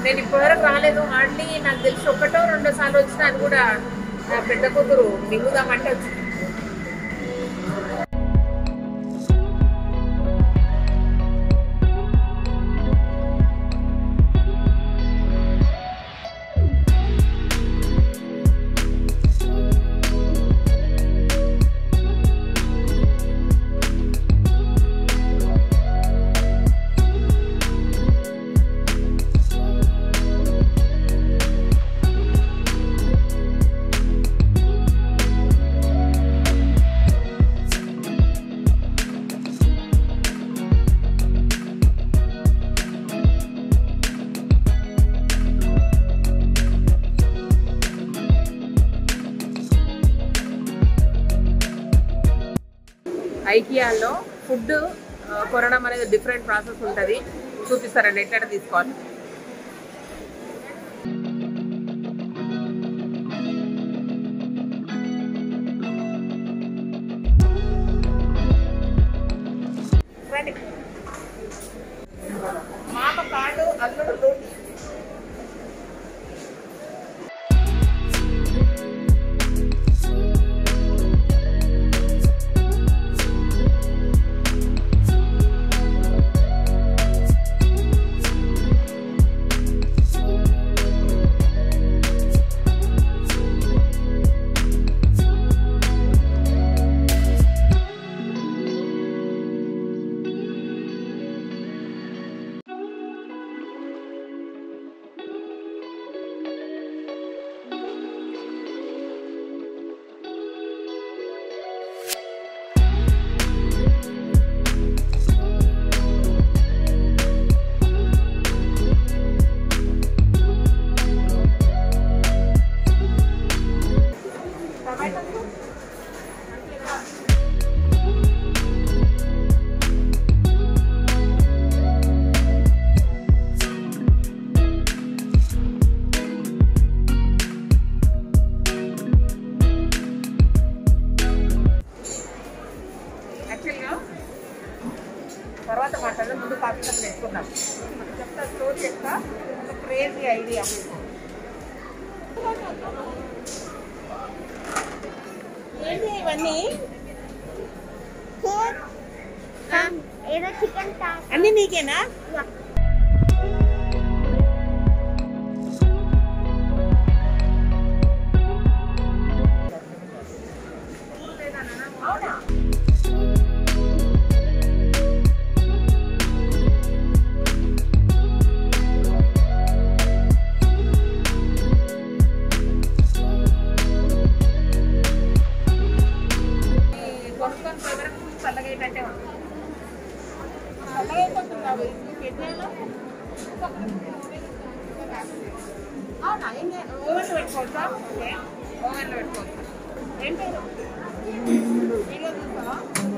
నేను ఇప్పటివరకు రాలేదు హార్డ్లీ నాకు తెలిసి ఒకటో రెండో సార్లు వచ్చిన అది కూడా నా పెద్ద కూతురు మింగుదామంటే వచ్చింది ఐకియాలో ఫుడ్ కొనడం అనేది డిఫరెంట్ ప్రాసెస్ ఉంటుంది చూపిస్తారండి ఎట్లా తీసుకోవాలి రండి. మామ కార్డు అల్లుడు రోటీ యాక్చువల్గా తర్వాత మాట్లాడదాం ముందు కాఫీ కప్ పెట్టుకున్నాం చెప్తా స్టోర్ చెప్తా ఒక క్రేజీ ఐడియా ఏంటి ఇవన్నీ ఏదో చికెన్ టాప్ అన్ని నీకేనా అవునా ఈ కొనుక్కొని పోయే వరకు చల్లగేటట్టే ఉంటుంది చల్లగైపోతుంది అవి నీకు ఎన్ని ఏళ్ళు? అవునా ఏం చే- ఓవెన్లో పెట్టుకోవచ్చా ఓకే ఓవెన్లో పెట్టుకోవచ్చా ఏం పేరు వీడియో చూస్తావా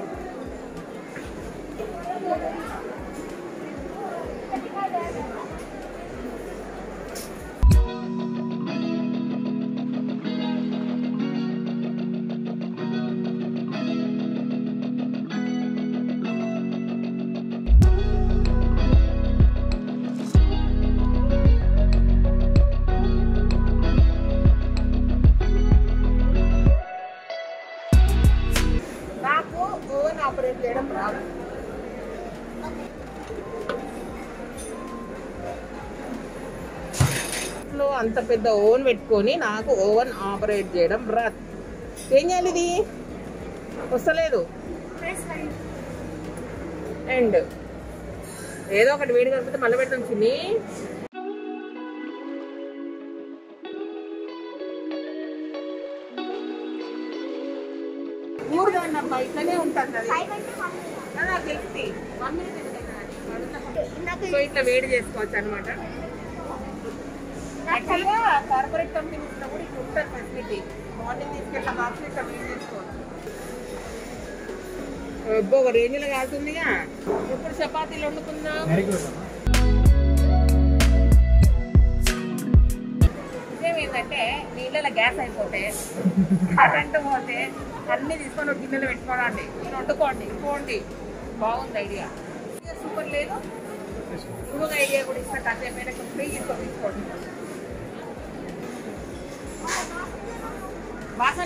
నాకు ఓవెన్ ఆపరేట్ చేయడం రాదు ఇంట్లో అంత పెద్ద ఓవెన్ పెట్టుకొని నాకు ఓవెన్ ఆపరేట్ చేయడం రాదు ఏం చేయాలి ఇది వస్తలేదు అండ్ ఏదో ఒకటి వేడి కాకపోతే మళ్ళీ పెడతాం చిన్ని ఊరుగా ఉన్నబ్బా ఇట్లనే ఉంటుంది అది ఫైవ్ అంటే వన్ ఆ, నాకు తెలుస్తుంది వన్ మినిట్ ఇందాక సో ఇట్లా వేడి చేసుకోవచ్చు అనమాట యాక్చువల్గా కార్పొరేట్ కంపెనీస్ లో కూడా ఇట్లా ఉంటుంది ఫెసిలిటీ మార్నింగ్ తీసుకెళ్ళిన బాక్స్ ఇట్లా వేడి చేసుకోవచ్చు అబ్బో ఒక రేంజ్లో కాలుతుందిగా ఇప్పుడు చపాతీలు వండుకుందాం విషయం ఏంటంటే నీళ్ళలో గ్యాస్ అయిపోతే కరెంటు పోతే అన్ని తీసుకొని ఒక గిన్నెలో పెట్టుకోవడండి మీరు వండుకోండి పోండి బాగుంది ఐడియా సూపర్ లేదు ఇంకొక ఐడియా కూడా ఇస్తా కాసేపు ఫ్రీ తీసుకోండి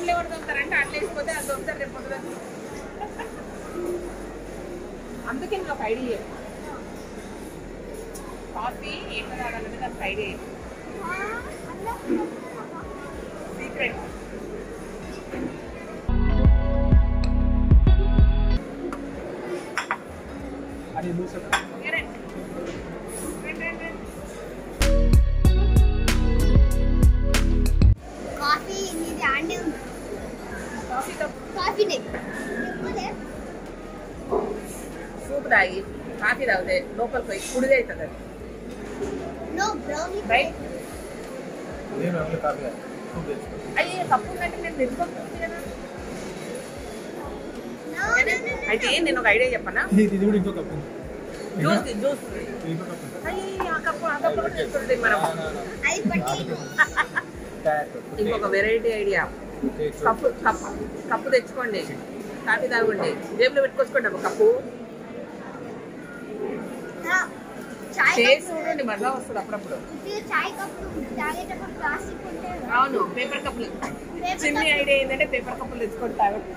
అండ్లు ఎవరు దొరుకుతారంటే అండ్లు వేసిపోతే అది దొరుకుతారు రేపు పొద్దున. అందుకే నాకు ఐడియా కాఫీ ఏంటో తాగాలంటే నాకు ఐడియా సీక్రెట్ అది మూస రండి రండి రండి కాఫీ ఇది అండి ఉంది కాఫీ కప్ కాఫీనే సూప్ తాగి కాఫీ తాగితే లోపలికి పోయి కుడిది అవుతుంది అది నో బ్రౌనీ రైట్ నేను అట్లా కాదు ఫుడ్ తెచ్చుకో అయ్యే కప్పు ఉందంటే నేను నిలుపుకుంటుంది కదా నో అయితే నేను ఒక ఐడియా చెప్పనా ఇది ఇది కూడా ఇంకో కప్పు ఉంది జ్యూస్ జ్యూస్ ఇది ఇంకో కప్పు ఉంది అయ్యి ఆ కప్పు ఆ కప్పు కూడా తీసుకుంటుంది మనం నా, నా, నా. అది పట్టి Tap. ఇంకొక వెరైటీ ఐడియా తెచ్చు. కప్పు కప్పు కప్పు తెచ్చుకోండి కాఫీ తాగండి జేబులో పెట్టుకోసుకోండి ఒక కప్పు చాయ్ చేసి చూడండి మజా వస్తుంది అప్పుడప్పుడు ఇది చాయ్ కప్పు తాగేటప్పుడు ప్లాస్టిక్ ఉంటే అవును పేపర్ కప్పులు Paper చిన్న cup. ఐడియా ఏంటంటే పేపర్ కప్పులు తెచ్చుకొని తాగండి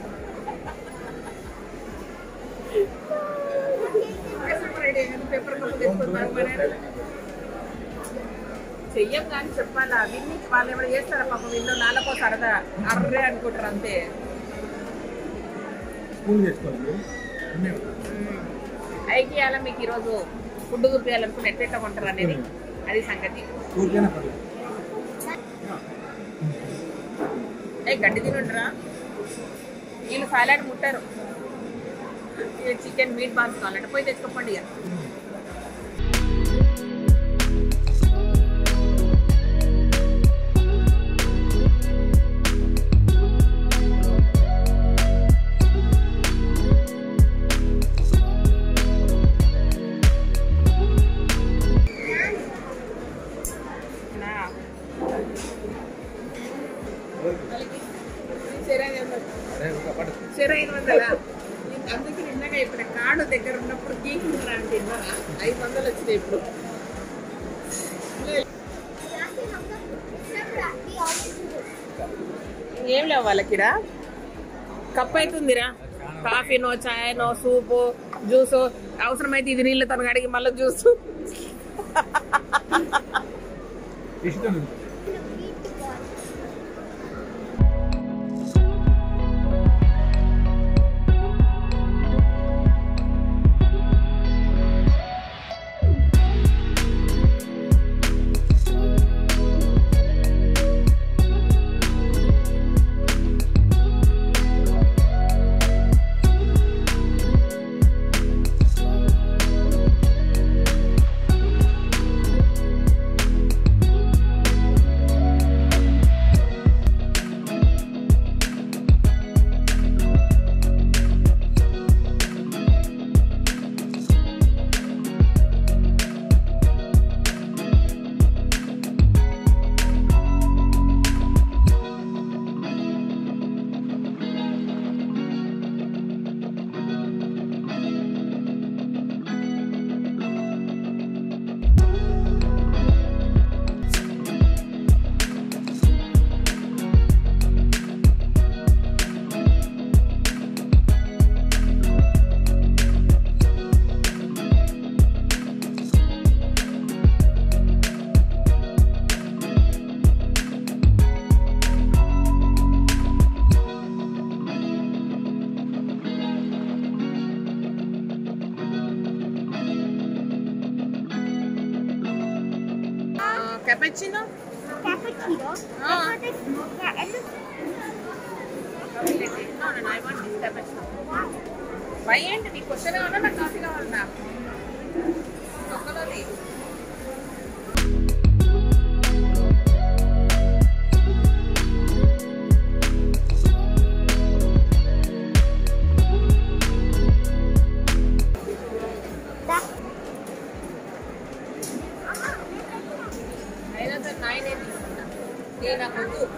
సూపర్ ఐడియా ఏంటంటే పేపర్ కప్పులు తెచ్చుకొని తాగమని చెయ్యం కానీ చెప్పాలా విన్ని వాళ్ళు ఎవరు చేస్తారా పాపం విన్నో నాలుగో సరదా అర్రే అనుకుంటారు అంతే స్పూన్ తెచ్చుకోవాలి ఉన్నాయి. ఐకియాల మీకు ఈరోజు ఫుడ్ చూపించాలనుకుని ఎట్లెట్లా కొంటారు అనేది అది సంగతి ఊరికైనా పర్లేదు ఏ గడ్డి తినుండరా వీళ్ళు సాలాడ్ ముట్టారు చికెన్ మీట్ బాల్స్ కావాలంటే పోయి తెచ్చుకోండి ఇక నా. వాళ్ళకి సరే ఐదు వందలు. అరే ఒక పట్టు. సరే ఐదు వందలా నీకు అందుకే నిన్నగా ఇప్పుడు కార్డు దగ్గర ఉన్నప్పుడు గీకుంటారా అంటే విన్నారా? ఐదు వందలు వచ్చినాయి ఇప్పుడు ఏం లేవు వాళ్ళకిరా కప్ అవుతుందిరా కాఫీనో చాయనో సూపు జ్యూసు అవసరమైతే ఇది నీళ్ళతో కడిగి మళ్ళీ జ్యూసు ఇష్టం ఉంది. Cappuccino Cappuccino. Ah. I thought it's mocha. And look, why ఏంటి నీకు క్వశ్చన్ కావాలా నాకు కాఫీ కావాలన్నా ఒక్కలోది that. అయినా సరే నాయనే తీసుకున్నా నేను నాకు వద్దు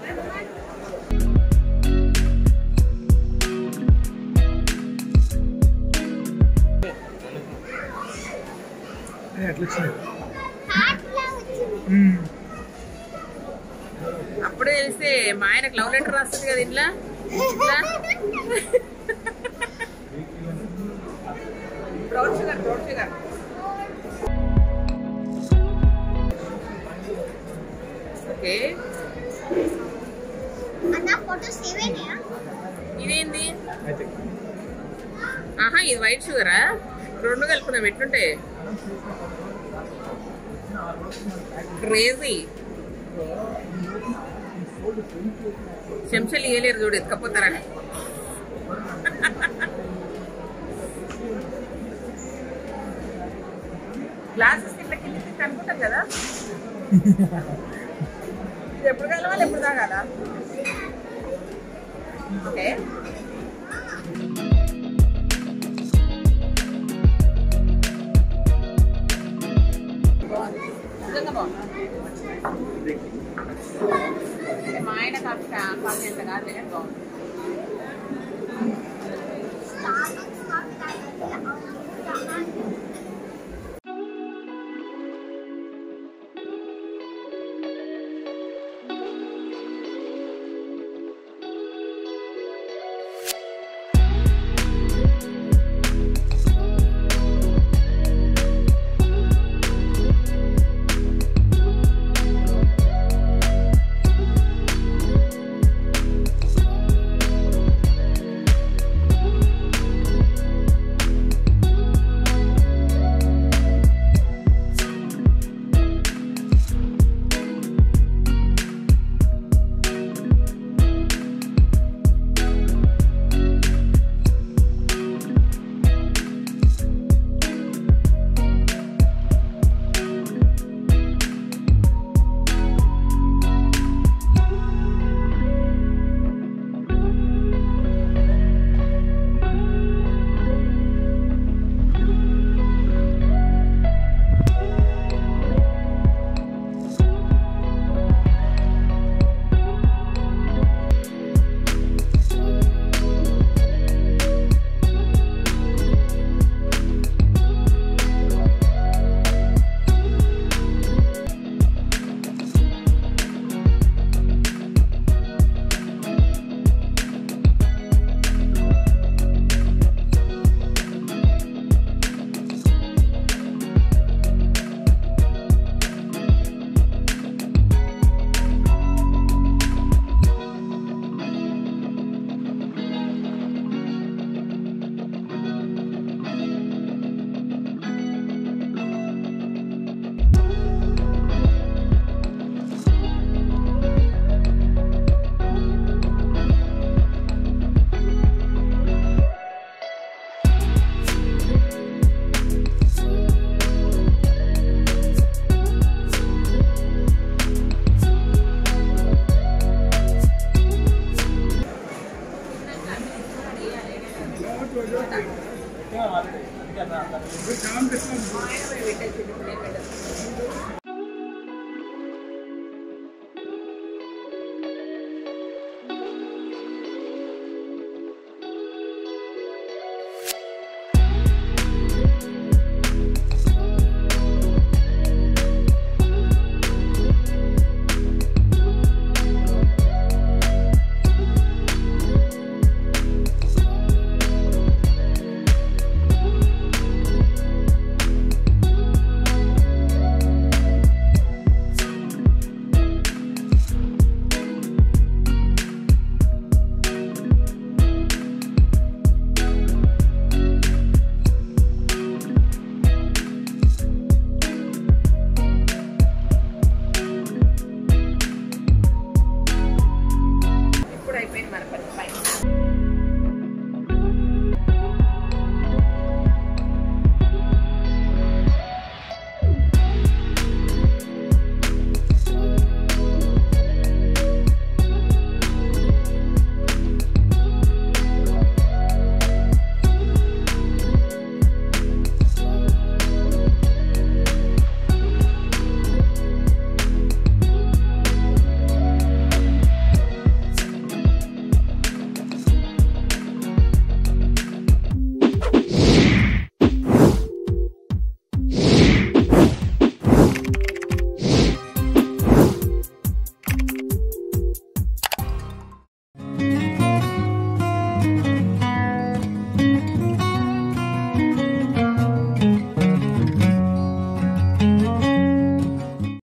అరే అట్లా వచ్చినాయి Heart లా వచ్చింది. మ్మ్. అప్పుడే ఇస్తే మా ఆయనకు లవ్ లెటర్ రాస్తుంది కదా ఇంట్లో ఇట్లా brown sugar brown sugar okay అన్న ఫోటో సేవ్ అయినాయా ఇదేంది అయితే ఆహా ఇది వైట్ షుగరా రెండు కలుపుకున్నాం ఎట్లుంటే క్రేజీ చెంచలు ఇయ్యలేరు చూడు ఎత్తుకపోతారా గ్లాసెస్ ఇట్లా కింద అనుకుంటాం కదా ఇది ఎప్పుడు కలవాలి ఎప్పుడు తాగాల ఓకే బాగుంది నిజంగా బాగుంది మా ఆయన కాఫీ కాఫీ అంత కాదు బాగుంది